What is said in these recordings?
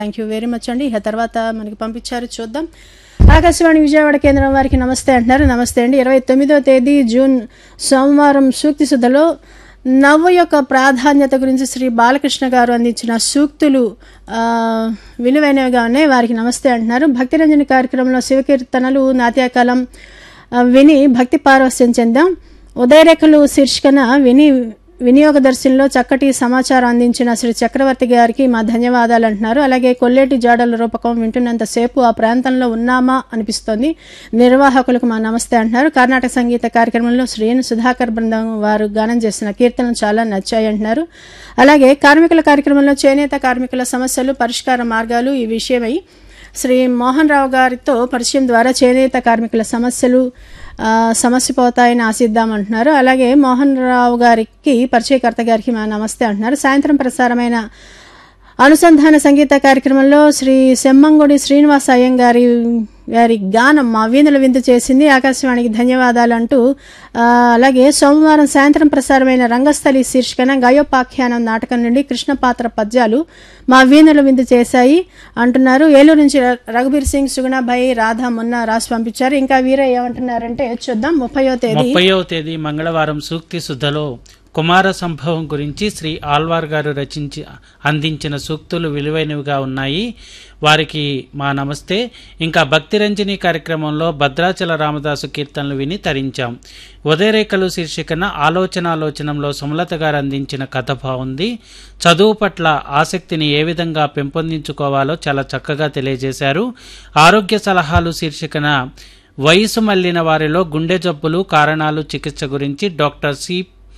thank you very much అండి ఇక తర్వాత మనకి పంపించారు చూద్దాం ఆకాశవాణి విజయవాడ కేంద్రం వారికి నమస్తే అంటున్నారు నమస్తే అండి ఇరవై తొమ్మిదో తేదీ జూన్ సోమవారం సూక్తి సుధలో నవ్వు యొక్క ప్రాధాన్యత గురించి శ్రీ బాలకృష్ణ గారు అందించిన సూక్తులు ఆ, విలువైనవిగా ఉన్నాయి వారికి నమస్తే అంటున్నారు భక్తిరంజని కార్యక్రమంలో శివకీర్తనలు నాట్యకాలం ఆ, విని భక్తి పారవస్యం చెందాం ఉదయరేఖలు శీర్షికన విని వినియోగదర్శినిలో చక్కటి సమాచారం అందించిన శ్రీ చక్రవర్తి గారికి మా ధన్యవాదాలు అంటున్నారు అలాగే కొల్లేటి జాడల రూపకం వింటున్నంతసేపు ఆ ప్రాంతంలో ఉన్నామా అనిపిస్తోంది నిర్వాహకులకు మా నమస్తే అంటున్నారు కర్ణాటక సంగీత కార్యక్రమంలో శ్రీను సుధాకర్ బృందం వారు గానం చేసిన కీర్తనలు చాలా నచ్చాయి అంటున్నారు అలాగే కార్మికుల కార్యక్రమంలో చేనేత కార్మికుల సమస్యలు పరిష్కార మార్గాలు ఈ విషయమై శ్రీ మోహన్ రావు గారితో పరిచయం ద్వారా చేనేత కార్మికుల సమస్యలు ఆ, సమస్యపోతాయని ఆశిద్దామంటున్నారు అలాగే మోహన్ రావు గారికి పరిచయకర్త గారికి మా నమస్తే అంటున్నారు సాయంత్రం ప్రసారమైన అనుసంధాన సంగీత కార్యక్రమంలో శ్రీ సెమ్మంగుడి శ్రీనివాస అయ్యంగారి గారి గానం మా వీణుల విందు చేసింది ఆకాశవాణికి ధన్యవాదాలు అంటూ ఆ, అలాగే సోమవారం సాయంత్రం ప్రసారమైన రంగస్థలి శీర్షికన గయోపాఖ్యానం నాటకం నుండి కృష్ణ పాత్ర పద్యాలు మా వీణుల విందు చేశాయి అంటున్నారు ఏలూరు నుంచి ర- రఘుబీర్ సింగ్ సుగుణాభాయి రాధా మొన్న రాసి పంపించారు ఇంకా వీరే ఏమంటున్నారంటే చూద్దాం ముప్పయో తేదీ ముప్పయో తేదీ మంగళవారం సూక్తి శుద్ధలో కుమార సంభవం గురించి శ్రీ ఆల్వార్ గారు రచించి అందించిన సూక్తులు విలువైనవిగా ఉన్నాయి వారికి మా నమస్తే ఇంకా భక్తిరంజని కార్యక్రమంలో భద్రాచల రామదాసు కీర్తనలు విని తరించాం ఉదయరేఖలు శీర్షికన ఆలోచనాలోచనంలో సుమలత గారు అందించిన కథ బాగుంది చదువు పట్ల ఆసక్తిని ఏ విధంగా పెంపొందించుకోవాలో చాలా చక్కగా తెలియజేశారు ఆరోగ్య సలహాలు శీర్షికన వయసు మళ్లిన వారిలో గుండె జబ్బులు కారణాలు చికిత్స గురించి doctor C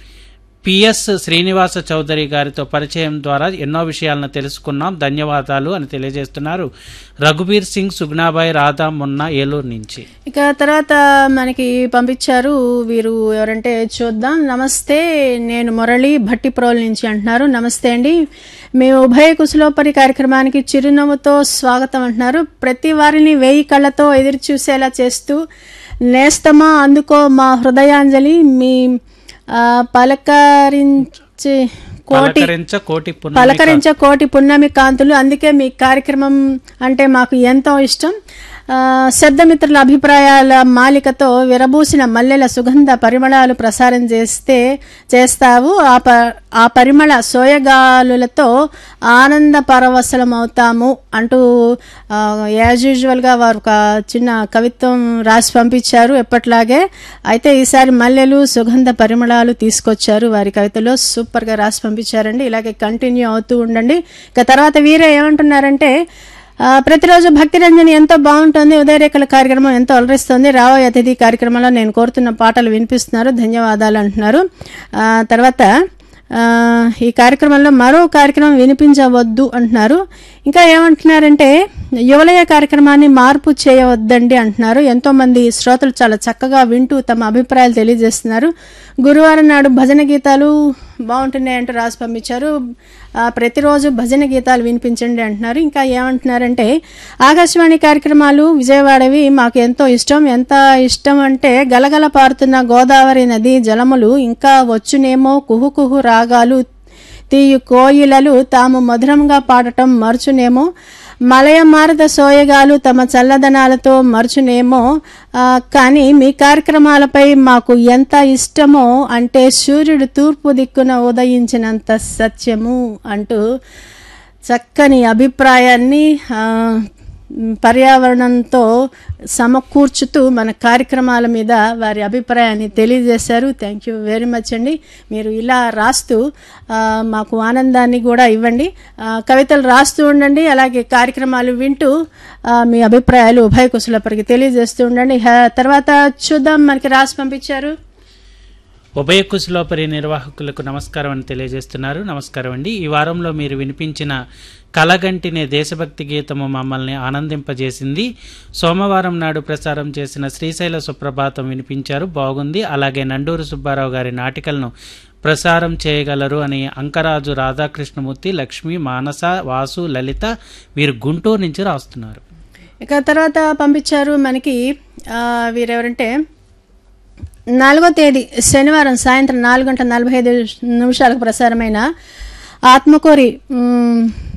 PS Srinivasa Chowdary గారితో పరిచయం ద్వారా ఎన్నో విషయాలను తెలుసుకున్నాం ధన్యవాదాలు అని తెలియజేస్తున్నారు రఘుబీర్ సింగ్ సుగ్నాబాయ్ రాధా మొన్న ఏలూరు నుంచి ఇక తర్వాత మనకి పంపించారు వీరు ఎవరంటే చూద్దాం నమస్తే నేను మురళి భట్టిప్రోల్ నుంచి అంటున్నారు నమస్తే అండి మేము ఉభయ కుశలోపరి కార్యక్రమానికి చిరునవ్వుతో స్వాగతం అంటున్నారు ప్రతి వారిని వేయి కళ్ళతో ఎదురు చూసేలా చేస్తూ నేస్తమా అందుకో మా హృదయాంజలి మీ ఆ, పలకరించి కోటి పలకరించ కోటి పున్నమి పలకరించే కోటి పున్నమి కాంతులు అందుకే మీ కార్యక్రమం అంటే మాకు ఎంతో ఇష్టం ఆ, శబ్దమిత్రుల అభిప్రాయాల మాలికతో విరబూసిన మల్లెల సుగంధ పరిమళాలు ప్రసారం చేస్తే చేస్తావు ఆ ప ఆ పరిమళ సోయగాలులతో ఆనంద పరవశలమవుతాము అంటూ యాజ్ యూజువల్గా వారు ఒక చిన్న కవిత్వం రాసి పంపించారు ఎప్పట్లాగే అయితే ఈసారి మల్లెలు సుగంధ పరిమళాలు తీసుకొచ్చారు వారి కవితలో సూపర్గా రాసి పంపించారండి ఇలాగే కంటిన్యూ అవుతూ ఉండండి ఇక తర్వాత వీరే ఏమంటున్నారంటే ఆ, ప్రతిరోజు భక్తి రంజని ఎంతో బాగుంటుంది ఉదయరేఖల కార్యక్రమం ఎంతో అలరిస్తుంది రాబోయే అతిథి కార్యక్రమంలో నేను కోరుతున్న పాటలు వినిపిస్తున్నారు ధన్యవాదాలు అంటున్నారు ఆ, తర్వాత ఆ, ఈ కార్యక్రమంలో మరో కార్యక్రమం వినిపించవద్దు అంటున్నారు ఇంకా ఏమంటున్నారంటే యువలయ కార్యక్రమాన్ని మార్పు చేయవద్దండి అంటున్నారు ఎంతో మంది శ్రోతలు చాలా చక్కగా వింటూ తమ అభిప్రాయాలు తెలియజేస్తున్నారు గురువారం నాడు భజన గీతాలు బాగుంటున్నాయి అంటూ రాసి పంపించారు ఆ, ప్రతిరోజు భజన గీతాలు వినిపించండి అంటున్నారు ఇంకా ఏమంటున్నారంటే ఆకాశవాణి కార్యక్రమాలు విజయవాడవి మాకు ఎంతో ఇష్టం ఎంత ఇష్టం అంటే గలగల పారుతున్న గోదావరి నది జలములు ఇంకా వచ్చునేమో కుహు కుహు రాగాలు తీయు కోయిలలు తాము మధురంగా పాడటం మరచునేమో మలయ మారద సోయగాలు తమ చల్లదనాలతో మరచునేమో ఆ, కానీ మీ కార్యక్రమాలపై మాకు ఎంత ఇష్టమో అంటే సూర్యుడు తూర్పు దిక్కున ఉదయించినంత సత్యము అంటూ చక్కని అభిప్రాయాన్ని ఆ, పర్యావరణంతో సమకూర్చుతూ మన కార్యక్రమాల మీద వారి అభిప్రాయాన్ని తెలియజేశారు థ్యాంక్ యూ వెరీ మచ్ అండి మీరు ఇలా రాస్తూ ఆ, మాకు ఆనందాన్ని కూడా ఇవ్వండి ఆ, కవితలు రాస్తూ ఉండండి అలాగే కార్యక్రమాలు వింటూ ఆ, మీ అభిప్రాయాలు ఉభయ కుశలపరికి తెలియజేస్తూ ఉండండి హ- తర్వాత చూద్దాం మనకి రాసి పంపించారు ఉభయ కుశలోపరి నిర్వాహకులకు నమస్కారం అని తెలియజేస్తున్నారు నమస్కారం అండి ఈ వారంలో మీరు వినిపించిన కలగంటినే దేశభక్తి గీతము మమ్మల్ని ఆనందింపజేసింది సోమవారం నాడు ప్రసారం చేసిన శ్రీశైల సుప్రభాతం వినిపించారు బాగుంది అలాగే నండూరు సుబ్బారావు గారి నాటికలను ప్రసారం చేయగలరు అని అంకరాజు రాధాకృష్ణమూర్తి లక్ష్మి మానస వాసు లలిత వీరు గుంటూరు నుంచి రాస్తున్నారు ఇక తర్వాత పంపించారు మనకి ఆ, వీరెవరంటే నాలుగో తేదీ శనివారం సాయంత్రం నాలుగు గంటల నలభై ఐదు నిమిషాలకు ప్రసారమైన ఆత్మకూరి మ్,